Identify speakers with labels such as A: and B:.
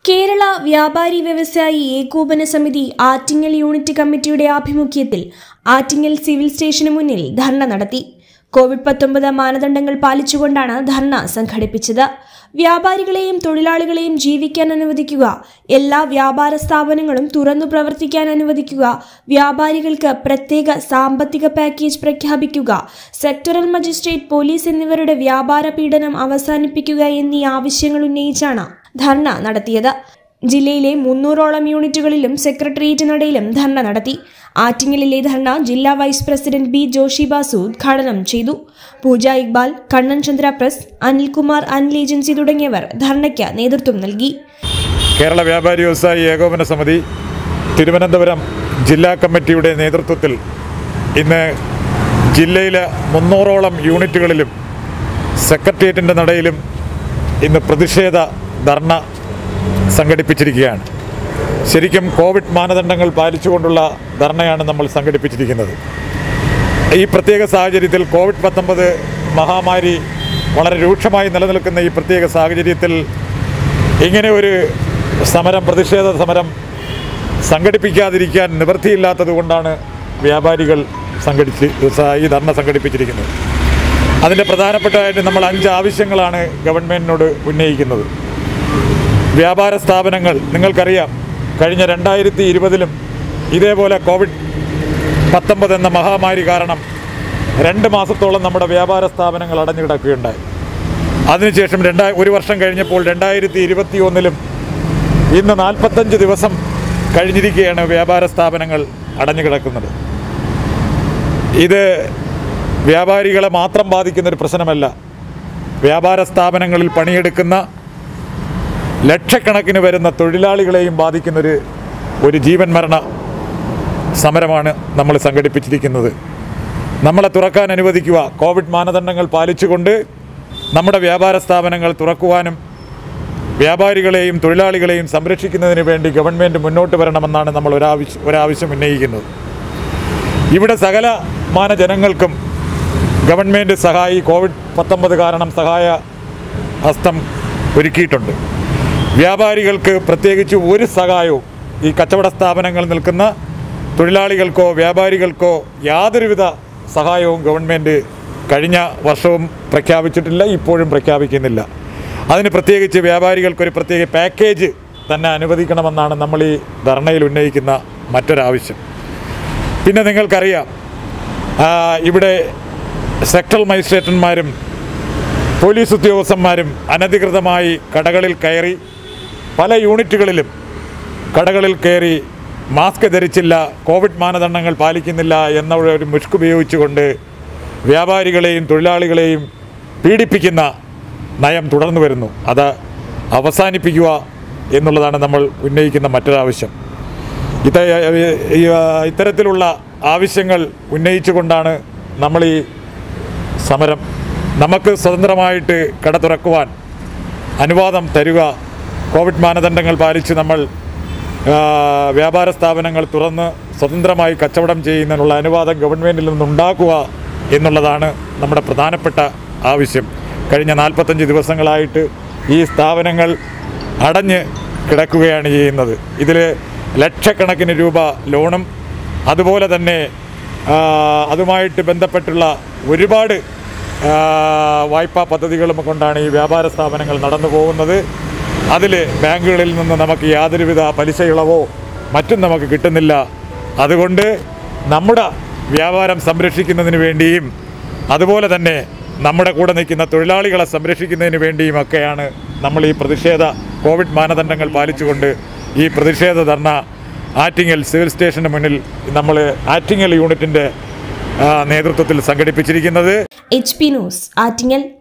A: കേരള വ്യാപാരി വ്യവസായി ഏകോപന സമിതി ആറ്റിങ്ങൽ യൂണിറ്റ് കമ്മിറ്റിയുടെ ആഭിമുഖ്യത്തിൽ ആറ്റിങ്ങൽ സിവിൽ സ്റ്റേഷന് മുന്നിൽ ധർണ നടത്തി കോവിഡ് പത്തൊമ്പത് മാനദണ്ഡങ്ങൾ പാലിച്ചുകൊണ്ടാണ് ധർണ സംഘടിപ്പിച്ചത് വ്യാപാരികളെയും തൊഴിലാളികളെയും ജീവിക്കാൻ അനുവദിക്കുക എല്ലാ വ്യാപാര സ്ഥാപനങ്ങളും തുറന്നു പ്രവർത്തിക്കാൻ അനുവദിക്കുക വ്യാപാരികൾക്ക് പ്രത്യേക സാമ്പത്തിക പാക്കേജ് പ്രഖ്യാപിക്കുക സെക്ടറൽ മജിസ്ട്രേറ്റ് പോലീസ് എന്നിവരുടെ വ്യാപാര പീഡനം അവസാനിപ്പിക്കുക എന്നീ ആവശ്യങ്ങൾ ഉന്നയിച്ചാണ് ധർണ നടത്തിയത് ജില്ലയിലെ മുന്നൂറോളം യൂണിറ്റുകളിലും സെക്രട്ടേറിയറ്റിനടയിലും ധർണ നടത്തി ആറ്റിങ്ങലിലെ ധർണ ജില്ലാ vice president B Joshi Basu ഉദ്ഘാടനം ചെയ്തു പൂജ ഇക്ബാൽ കണ്ണൻ ചന്ദ്ര പ്രസ് അനിൽകുമാർ അനിൽ ഏജൻസി തുടങ്ങിയവർ ധർണയ്ക്ക് നേതൃത്വം നൽകി
B: കേരള വ്യാപാരി വ്യവസായി ഏകോപന സമിതി തിരുവനന്തപുരം ജില്ലാ കമ്മിറ്റിയുടെ നേതൃത്വത്തിൽ ഇന്ന് ജില്ലയിലെ മുന്നൂറോളം യൂണിറ്റുകളിലും സെക്രട്ടേറിയറ്റിൻ്റെ നടയിലും ഇന്ന് പ്രതിഷേധ ധർണ സംഘടിപ്പിച്ചിരിക്കുകയാണ് ശരിക്കും കോവിഡ് മാനദണ്ഡങ്ങൾ പാലിച്ചുകൊണ്ടുള്ള ധർണയാണ് നമ്മൾ സംഘടിപ്പിച്ചിരിക്കുന്നത് ഈ പ്രത്യേക സാഹചര്യത്തിൽ കോവിഡ് പത്തൊമ്പത് മഹാമാരി വളരെ രൂക്ഷമായി നിലനിൽക്കുന്ന ഈ പ്രത്യേക സാഹചര്യത്തിൽ ഇങ്ങനെ ഒരു സമരം പ്രതിഷേധ സമരം സംഘടിപ്പിക്കാതിരിക്കാൻ നിവൃത്തിയില്ലാത്തത് കൊണ്ടാണ് വ്യാപാരികൾ സംഘടിച്ച് ഈ ധർണ സംഘടിപ്പിച്ചിരിക്കുന്നത് അതിൻ്റെ പ്രധാനപ്പെട്ടതായിട്ട് നമ്മൾ അഞ്ച് ആവശ്യങ്ങളാണ് ഗവൺമെൻറ്റിനോട് ഉന്നയിക്കുന്നത് വ്യാപാര സ്ഥാപനങ്ങൾ നിങ്ങൾക്കറിയാം കഴിഞ്ഞ രണ്ടായിരത്തി ഇരുപതിലും ഇതേപോലെ കോവിഡ് പത്തൊമ്പത് എന്ന മഹാമാരി കാരണം രണ്ട് മാസത്തോളം നമ്മുടെ വ്യാപാര സ്ഥാപനങ്ങൾ അടഞ്ഞു കിടക്കുകയുണ്ടായി അതിനുശേഷം രണ്ടാ ഒരു വർഷം കഴിഞ്ഞപ്പോൾ രണ്ടായിരത്തി ഇരുപത്തി ഒന്നിലും ഇന്ന് നാൽപ്പത്തഞ്ച് ദിവസം കഴിഞ്ഞിരിക്കുകയാണ് വ്യാപാര സ്ഥാപനങ്ങൾ അടഞ്ഞു കിടക്കുന്നത് ഇത് വ്യാപാരികളെ മാത്രം ബാധിക്കുന്ന ഒരു പ്രശ്നമല്ല വ്യാപാര സ്ഥാപനങ്ങളിൽ പണിയെടുക്കുന്ന ലക്ഷക്കണക്കിന് വരുന്ന തൊഴിലാളികളെയും ബാധിക്കുന്നൊരു ഒരു ജീവൻ മരണ സമരമാണ് നമ്മൾ സംഘടിപ്പിച്ചിരിക്കുന്നത് നമ്മളെ തുറക്കാൻ അനുവദിക്കുക കോവിഡ് മാനദണ്ഡങ്ങൾ പാലിച്ചുകൊണ്ട് നമ്മുടെ വ്യാപാര സ്ഥാപനങ്ങൾ തുറക്കുവാനും വ്യാപാരികളെയും തൊഴിലാളികളെയും സംരക്ഷിക്കുന്നതിന് വേണ്ടി ഗവൺമെൻറ് മുന്നോട്ട് വരണമെന്നാണ് നമ്മൾ ഒരാവശ്യം ഒരാവശ്യം ഉന്നയിക്കുന്നത് ഇവിടെ സകലമാന ജനങ്ങൾക്കും ഗവൺമെൻറ് സഹായി കോവിഡ് പത്തൊമ്പത് കാരണം സഹായ ഹസ്തം ഒരുക്കിയിട്ടുണ്ട് വ്യാപാരികൾക്ക് പ്രത്യേകിച്ച് ഒരു സഹായവും ഈ കച്ചവട സ്ഥാപനങ്ങൾ നിൽക്കുന്ന തൊഴിലാളികൾക്കോ വ്യാപാരികൾക്കോ യാതൊരുവിധ സഹായവും ഗവൺമെൻറ് കഴിഞ്ഞ വർഷവും പ്രഖ്യാപിച്ചിട്ടില്ല ഇപ്പോഴും പ്രഖ്യാപിക്കുന്നില്ല അതിന് പ്രത്യേകിച്ച് വ്യാപാരികൾക്കൊരു പ്രത്യേക പാക്കേജ് തന്നെ അനുവദിക്കണമെന്നാണ് നമ്മൾ ഈ ധർണയിൽ ഉന്നയിക്കുന്ന മറ്റൊരാവശ്യം പിന്നെ നിങ്ങൾക്കറിയാം ആ, ഇവിടെ സെക്ടറൽ മജിസ്ട്രേറ്റന്മാരും പോലീസ് ഉദ്യോഗസ്ഥന്മാരും അനധികൃതമായി കടകളിൽ കയറി പല യൂണിറ്റുകളിലും കടകളിൽ കയറി മാസ്ക് ധരിച്ചില്ല കോവിഡ് മാനദണ്ഡങ്ങൾ പാലിക്കുന്നില്ല എന്ന ഒരു മുഷ്ക് ഉപയോഗിച്ചുകൊണ്ട് വ്യാപാരികളെയും തൊഴിലാളികളെയും പീഡിപ്പിക്കുന്ന നയം തുടർന്നു വരുന്നു അത് അവസാനിപ്പിക്കുക എന്നുള്ളതാണ് നമ്മൾ ഉന്നയിക്കുന്ന മറ്റൊരാവശ്യം ഇത്ത ഈ, ആ, ഇത്തരത്തിലുള്ള ആവശ്യങ്ങൾ ഉന്നയിച്ചുകൊണ്ടാണ് നമ്മൾ ഈ സമരം നമുക്ക് സ്വതന്ത്രമായിട്ട് കട തുറക്കുവാൻ അനുവാദം തരിക കോവിഡ് മാനദണ്ഡങ്ങൾ പാലിച്ച് നമ്മൾ ആ, വ്യാപാര സ്ഥാപനങ്ങൾ തുറന്ന് സ്വതന്ത്രമായി കച്ചവടം ചെയ്യുന്നതിനുള്ള അനുവാദം ഗവൺമെൻറ്റിൽ നിന്നുണ്ടാക്കുക എന്നുള്ളതാണ് നമ്മുടെ പ്രധാനപ്പെട്ട ആവശ്യം കഴിഞ്ഞ നാൽപ്പത്തഞ്ച് ദിവസങ്ങളായിട്ട് ഈ സ്ഥാപനങ്ങൾ അടഞ്ഞ് കിടക്കുകയാണ് ചെയ്യുന്നത് ഇതിൽ ലക്ഷക്കണക്കിന് രൂപ ലോണും അതുപോലെ തന്നെ ആ, അതുമായിട്ട് ബന്ധപ്പെട്ടുള്ള ഒരുപാട് ആ, വായ്പാ പദ്ധതികളും കൊണ്ടാണ് ഈ വ്യാപാര സ്ഥാപനങ്ങൾ നടന്നു പോകുന്നത് അതിൽ ബാങ്കുകളിൽ നിന്ന് നമുക്ക് യാതൊരുവിധ പലിശ ഇളവോ മറ്റും നമുക്ക് കിട്ടുന്നില്ല അതുകൊണ്ട് നമ്മുടെ വ്യാപാരം സംരക്ഷിക്കുന്നതിന് വേണ്ടിയും അതുപോലെ തന്നെ നമ്മുടെ കൂടെ നിൽക്കുന്ന തൊഴിലാളികളെ സംരക്ഷിക്കുന്നതിന് വേണ്ടിയും ഒക്കെയാണ് നമ്മൾ ഈ പ്രതിഷേധ കോവിഡ് മാനദണ്ഡങ്ങൾ പാലിച്ചുകൊണ്ട് ഈ പ്രതിഷേധ ധർണ ആറ്റിങ്ങൽ സിവിൽ സ്റ്റേഷന് മുന്നിൽ നമ്മൾ ആറ്റിങ്ങൽ യൂണിറ്റിൻ്റെ ആ, നേതൃത്വത്തിൽ സംഘടിപ്പിച്ചിരിക്കുന്നത്
A: എച്ച് പി ന്യൂസ് ആറ്റിങ്ങൽ